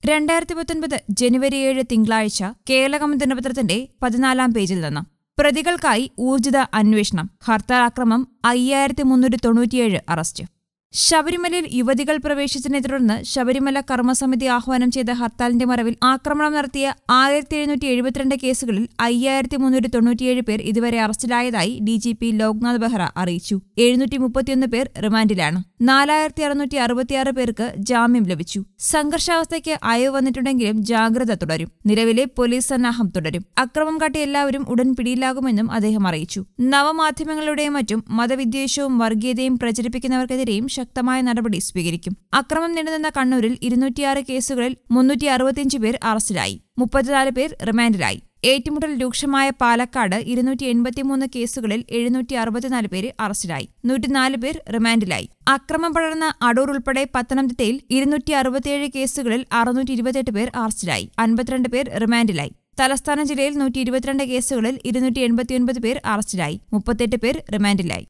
രണ്ടായിരത്തി പത്തൊൻപത് ജനുവരി ഏഴ് തിങ്കളാഴ്ച കേരളകമ ദിനപത്രത്തിന്റെ പതിനാലാം പേജിൽ നിന്ന് പ്രതികൾക്കായി ഊർജിത അന്വേഷണം ഹർത്താൽ ആക്രമം അയ്യായിരത്തി മുന്നൂറ്റി തൊണ്ണൂറ്റിയേഴ് അറസ്റ്റ് ശബരിമലയിൽ യുവതികൾ പ്രവേശിച്ചതിനെ തുടർന്ന് ശബരിമല കർമ്മസമിതി ആഹ്വാനം ചെയ്ത ഹർത്താലിന്റെ മറവിൽ ആക്രമണം നടത്തിയ ആയിരത്തി എഴുന്നൂറ്റി എഴുപത്തിരണ്ട് കേസുകളിൽ അയ്യായിരത്തി മുന്നൂറ്റി തൊണ്ണൂറ്റിയേഴ് പേർ ഇതുവരെ അറസ്റ്റിലായതായി D G P Loknath Behera അറിയിച്ചു എഴുന്നൂറ്റി മുപ്പത്തിയൊന്ന് പേർ റിമാൻഡിലാണ് നാലായിരത്തി അറുന്നൂറ്റി അറുപത്തിയാറ് പേർക്ക് ജാമ്യം ലഭിച്ചു സംഘർഷാവസ്ഥയ്ക്ക് അയവ് വന്നിട്ടുണ്ടെങ്കിലും ജാഗ്രത തുടരും നിലവിലെ പോലീസ് സന്നാഹം തുടരും അക്രമം കാട്ടിയ എല്ലാവരും ഉടൻ പിടിയിലാകുമെന്നും അദ്ദേഹം അറിയിച്ചു നവമാധ്യമങ്ങളുടെയും മറ്റും മതവിദ്വേഷവും വർഗീയതയും പ്രചരിപ്പിക്കുന്നവർക്കെതിരെയും ശക്തമായ നടപടി സ്വീകരിക്കും അക്രമം നീണ്ടുനിന്ന കണ്ണൂരിൽ ഇരുന്നൂറ്റിയാറ് കേസുകളിൽ മുന്നൂറ്റി അറുപത്തിയഞ്ച് പേർ അറസ്റ്റിലായി മുപ്പത്തിനാല് പേർ റിമാൻഡിലായി ഏറ്റുമുട്ടൽ രൂക്ഷമായ പാലക്കാട് ഇരുന്നൂറ്റി എൺപത്തിമൂന്ന് കേസുകളിൽ എഴുന്നൂറ്റി അറുപത്തിനാല് പേര് അറസ്റ്റിലായി നൂറ്റിനാല് പേർ റിമാൻഡിലായി അക്രമം പടർന്ന അടൂർ ഉൾപ്പെടെ പത്തനംതിട്ടയിൽ ഇരുന്നൂറ്റി അറുപത്തിയേഴ് കേസുകളിൽ അറുന്നൂറ്റി ഇരുപത്തിയെട്ട് പേർ അറസ്റ്റിലായി അൻപത്തിരണ്ട് പേർ റിമാൻഡിലായി തലസ്ഥാന ജില്ലയിൽ നൂറ്റി ഇരുപത്തിരണ്ട് കേസുകളിൽ ഇരുന്നൂറ്റി എൺപത്തിയൊൻപത് പേർ അറസ്റ്റിലായി മുപ്പത്തെട്ട് പേർ റിമാൻഡിലായി